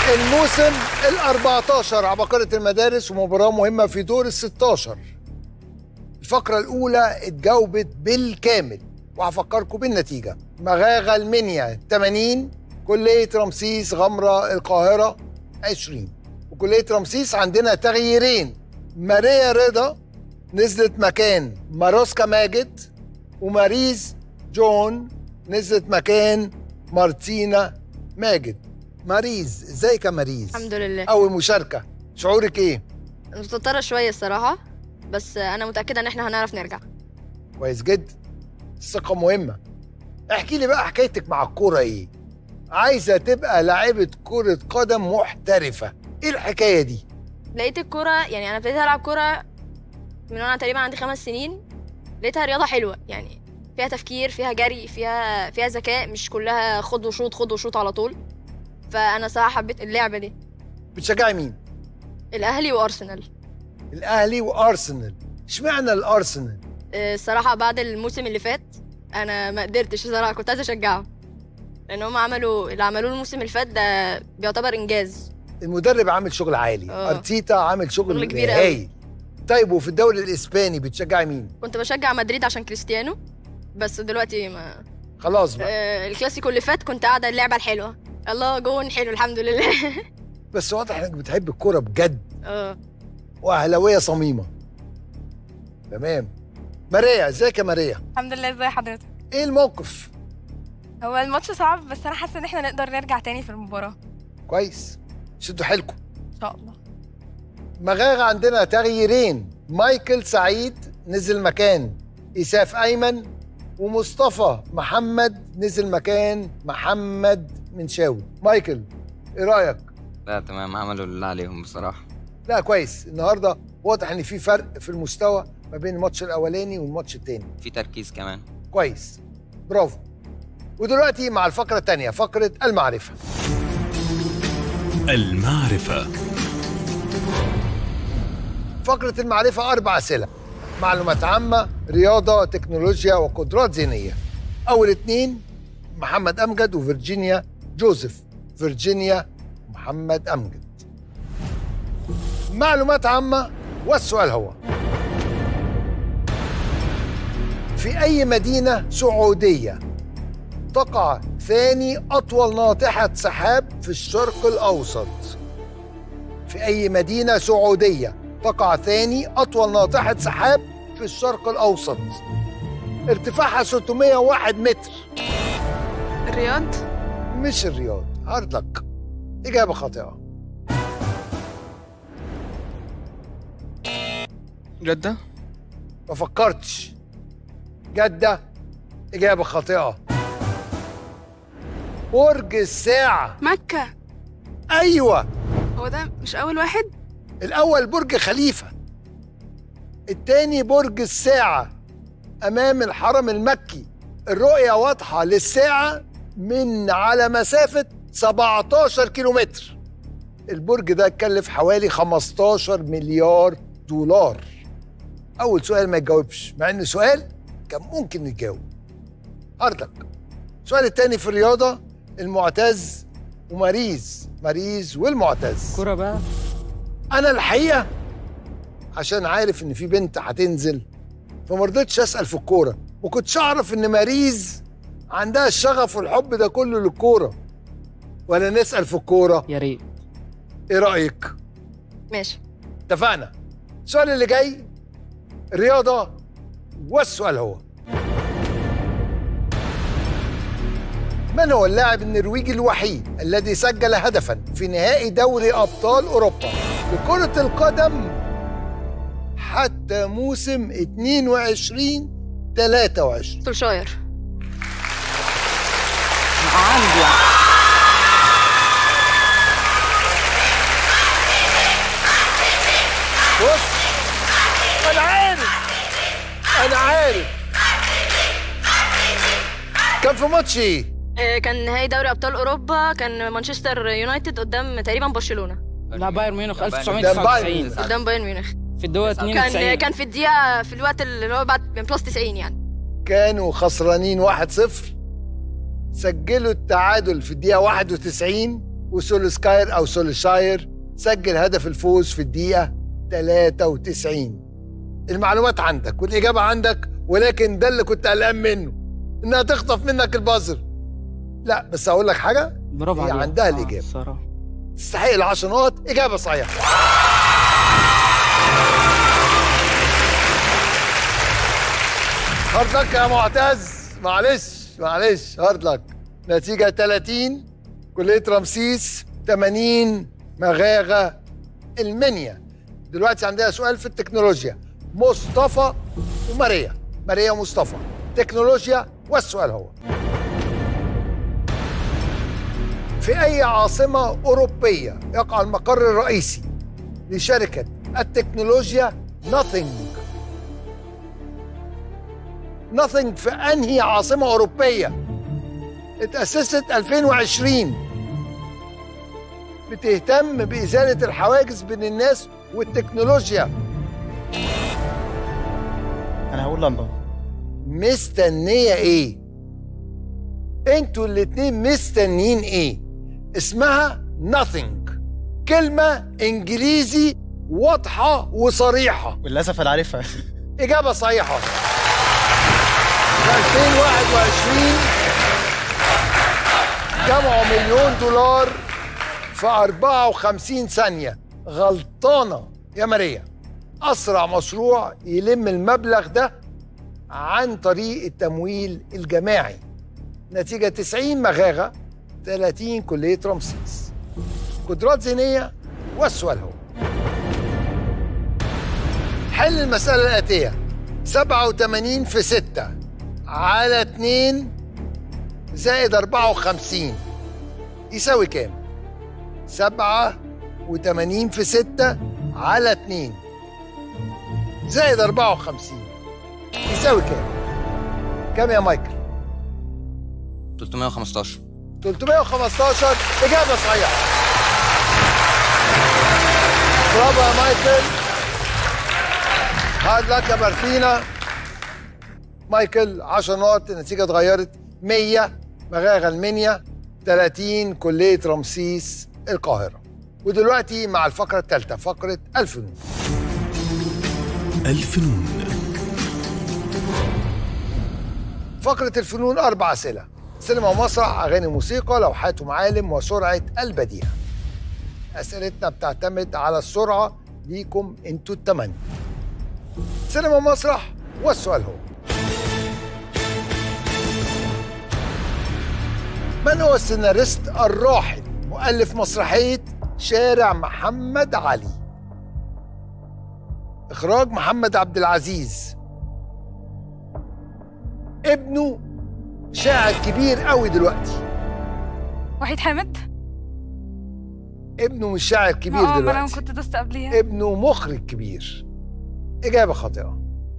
الموسم ال 14 عباقرة المدارس ومباراة مهمة في دور ال 16 الفقرة الأولى اتجاوبت بالكامل وهفكركم بالنتيجة مغاغة المنيا 80 كلية رمسيس غمرة القاهرة 20 وكلية رمسيس عندنا تغييرين ماريا رضا نزلت مكان ماروسكا ماجد وماريز جون نزلت مكان مارتينا ماجد ماريز ازيك يا ماريز الحمد لله اول مشاركه شعورك ايه متوترة شوية الصراحة بس أنا متأكدة إن إحنا هنعرف نرجع كويس جدا الثقه مهمه احكي لي بقى حكايتك مع الكوره ايه عايزه تبقى لاعبه كره قدم محترفه ايه الحكايه دي لقيت الكورة يعني أنا ابتديت ألعب كورة من وأنا تقريبا عندي خمس سنين لقيتها رياضة حلوة يعني فيها تفكير فيها جري فيها فيها ذكاء مش كلها خد وشوط خد وشوط على طول فأنا صراحة حبيت اللعبة دي بتشجعي مين الأهلي وأرسنال الاهلي وارسنال اشمعنى الارسنال آه، الصراحة بعد الموسم اللي فات أنا ما قدرتش الصراحة كنت عايزة أشجعهم لأن هم عملوا اللي عملوه الموسم اللي فات ده بيعتبر إنجاز المدرب عامل شغل عالي آه. ارتيتا عامل شغل, شغل كبير قوي. هايل طيب وفي الدوري الاسباني بتشجعي مين كنت بشجع مدريد عشان كريستيانو بس دلوقتي ما خلاص بقى آه، الكلاسيكو اللي فات كنت قاعده اللعبه الحلوه الله جون حلو الحمد لله بس واضح انك بتحب الكوره بجد اه واهلاويه صميمه تمام ماريا ازيك يا ماريا الحمد لله ازي حضرتك ايه الموقف هو الماتش صعب بس انا حاسه ان احنا نقدر نرجع تاني في المباراه كويس شدوا حيلكم ان شاء الله مغاغة عندنا تغييرين مايكل سعيد نزل مكان إساف أيمن ومصطفى محمد نزل مكان محمد منشاوي مايكل إيه رأيك؟ لا تمام عملوا اللي عليهم بصراحة لا كويس النهاردة واضح إن في فرق في المستوى ما بين الماتش الأولاني والماتش التاني في تركيز كمان كويس برافو ودلوقتي مع الفقرة التانية فقرة المعرفة المعرفة فقرة المعرفة أربع أسئلة معلومات عامة رياضة تكنولوجيا وقدرات ذهنية أول اتنين محمد أمجد وفرجينيا جوزيف فيرجينيا محمد أمجد معلومات عامة والسؤال هو في أي مدينة سعودية تقع ثاني أطول ناطحة سحاب في الشرق الأوسط في أي مدينة سعودية تقع ثاني أطول ناطحة سحاب في الشرق الأوسط ارتفاعها 601 متر الرياض مش الرياض هارد لك إجابة خاطئة جدة ما فكرتش جدة إجابة خاطئة برج الساعة مكه أيوة هو ده مش اول واحد الأول برج خليفة التاني برج الساعة أمام الحرم المكي الرؤية واضحة للساعة من على مسافة 17 كيلومتر البرج ده اتكلف حوالي 15 مليار دولار أول سؤال ما يتجاوبش مع إنه سؤال كان ممكن يتجاوب أرضك السؤال التاني في الرياضة المعتز وماريز ماريز والمعتز كرة بقى انا الحقيقه عشان عارف ان في بنت هتنزل فما رضيتش اسال في الكوره وكنتش اعرف ان ماريز عندها الشغف والحب ده كله للكوره ولا نسال في الكوره يا ريت ايه رايك ماشي اتفقنا السؤال اللي جاي رياضه والسؤال هو من هو اللاعب النرويجي الوحيد الذي سجل هدفا في نهائي دوري ابطال اوروبا لكره القدم حتى موسم 22 23 سولشاير عندي بص انا عارف انا عارف كان في ماتش ايه آه، كان نهائي دوري ابطال اوروبا كان مانشستر يونايتد قدام تقريبا برشلونه لا بايرن ميونخ ده بايرن 1999 قدام بايرن ميونخ في الدول كان 92 كان في الدقيقه في الوقت اللي هو بعد من بلس 90 يعني كانوا خسرانين 1-0 سجلوا التعادل في الدقيقة 91 وسولسكاير أو سولشاير سجل هدف الفوز في الدقيقة 93 المعلومات عندك والإجابة عندك ولكن ده اللي كنت قلقان منه إنها تخطف منك البازر لا بس أقول لك حاجة برافو هي عليك عندها آه، الإجابة. الصراحة تستحق العشر نقط إجابة صحيحة هارد لك يا معتز معلش معلش هارد لك نتيجة 30 كلية رمسيس 80 مغاغة المنيا دلوقتي عندنا سؤال في التكنولوجيا مصطفى وماريا ماريا ومصطفى تكنولوجيا والسؤال هو في أي عاصمة أوروبية يقع المقر الرئيسي لشركة التكنولوجيا Nothing Nothing في أنهي عاصمة أوروبية اتأسست 2020 بتهتم بإزالة الحواجز بين الناس والتكنولوجيا انا هقول لندن مستنية إيه؟ انتوا الاتنين مستنيين إيه؟ اسمها nothing كلمة إنجليزي واضحة وصريحة وللاسف انا عارفها إجابة صحيحة في 2021 جمعوا مليون دولار في 54 ثانية غلطانة يا ماريا أسرع مشروع يلم المبلغ ده عن طريق التمويل الجماعي نتيجة 90 مغاغة 30 كلية رمسيس قدرات ذهنية والسؤال هو حل المسألة الآتية 87 في 6 على 2 زائد 54 يساوي كام؟ 87 في 6 على 2 زائد 54 يساوي كام؟ كام يا مايكل؟ 315 315 إجابة صحيحة برافو يا مايكل هارد لك يا مارتينا مايكل 10 نقط النتيجة اتغيرت 100 مغاغة المنيا 30 كلية رمسيس القاهرة ودلوقتي مع الفقرة الثالثة فقرة الفنون الفنون فقرة الفنون أربع أسئلة سينما ومسرح أغاني موسيقى لوحات ومعالم وسرعة البديهة أسئلتنا بتعتمد على السرعة ليكم انتوا التمانية سينما ومسرح والسؤال هو من هو السيناريست الراحل مؤلف مسرحية شارع محمد علي إخراج محمد عبد العزيز ابنه شاعر كبير قوي دلوقتي وحيد حامد ابنه مش شاعر كبير اه ما انا دلوقتي كنت دوست قبليها ابنه مخرج كبير إجابة خاطئة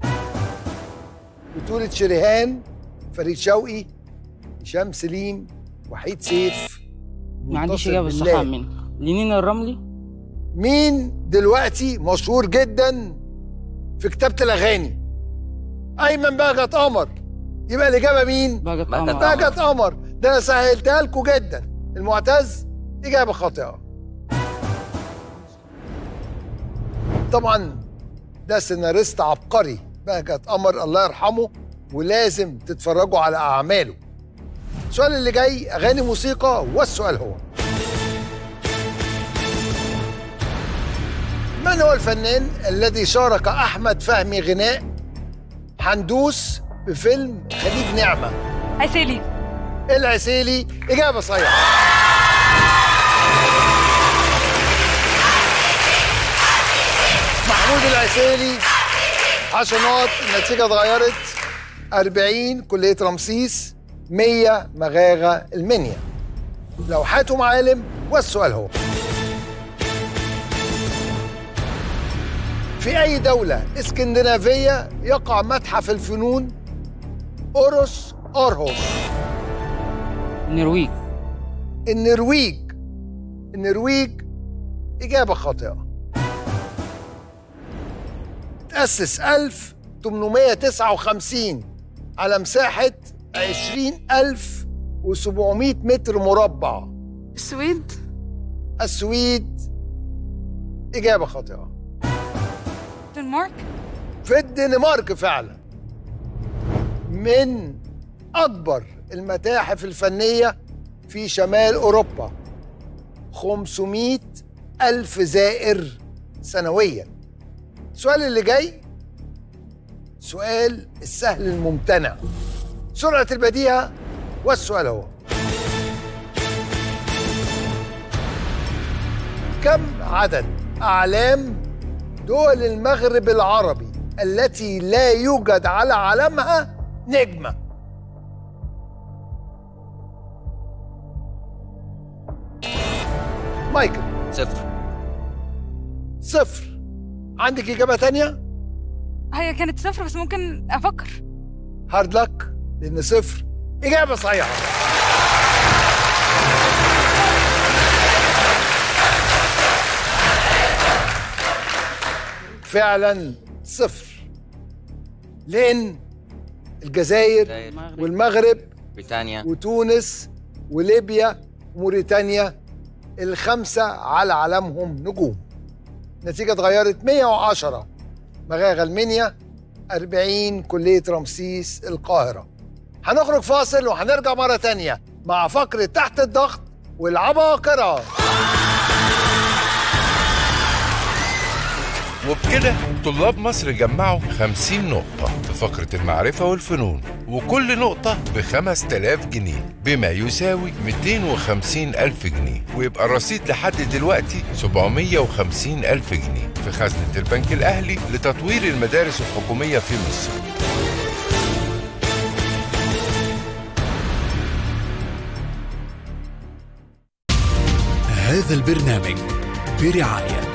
بطولة شريهان فريد شوقي هشام سليم وحيد سيف ما عنديش منتصر اجابه بالله. صح منها لينين الرملي مين دلوقتي مشهور جدا في كتابة الأغاني أيمن بهجت قمر يبقى الإجابة مين؟ بهجت بهجت قمر قمر. بهجت قمر ده أنا سهلتها لكم جدا المعتز إجابة خاطئة طبعا ده سيناريست عبقري بهجت قمر الله يرحمه ولازم تتفرجوا على أعماله السؤال اللي جاي أغاني موسيقى والسؤال هو من هو الفنان الذي شارك أحمد فهمي غناء حندوس بفيلم خليج نعمة عسيلي العسيلي إجابة صحيحة محمود العسيلي 10 نقط النتيجة اتغيرت 40 كلية رمسيس 100 مغاغة المنيا لوحات ومعالم والسؤال هو في أي دولة اسكندنافية يقع متحف الفنون أوروس أورهوس النرويج النرويج النرويج إجابة خاطئة تأسس 1859 على مساحة 20700 متر مربع السويد السويد إجابة خاطئة دنمارك في الدنمارك فعلا من أكبر المتاحف الفنية في شمال أوروبا 500 ألف زائر سنويا السؤال اللي جاي سؤال السهل الممتنع سرعة البديهة والسؤال هو كم عدد أعلام دول المغرب العربي التي لا يوجد على علمها نجمة مايكل صفر صفر عندك إجابة تانية؟ هي كانت صفر بس ممكن افكر هارد لك لأن صفر إجابة صحيحة فعلا صفر لأن الجزائر الجزائر، والمغرب بريطانيا وتونس وليبيا وموريتانيا الخمسة على علمهم نجوم النتيجة اتغيرت 110 مغاغ المنيا 40 كلية رمسيس القاهرة هنخرج فاصل وهنرجع مرة تانية مع فقرة تحت الضغط والعباقرة وبكده طلاب مصر جمعوا 50 نقطة في فقرة المعرفة والفنون وكل نقطة ب 5000 جنيه بما يساوي 250 ألف جنيه ويبقى الرصيد لحد دلوقتي 750 ألف جنيه في خزنة البنك الأهلي لتطوير المدارس الحكومية في مصر هذا البرنامج برعاية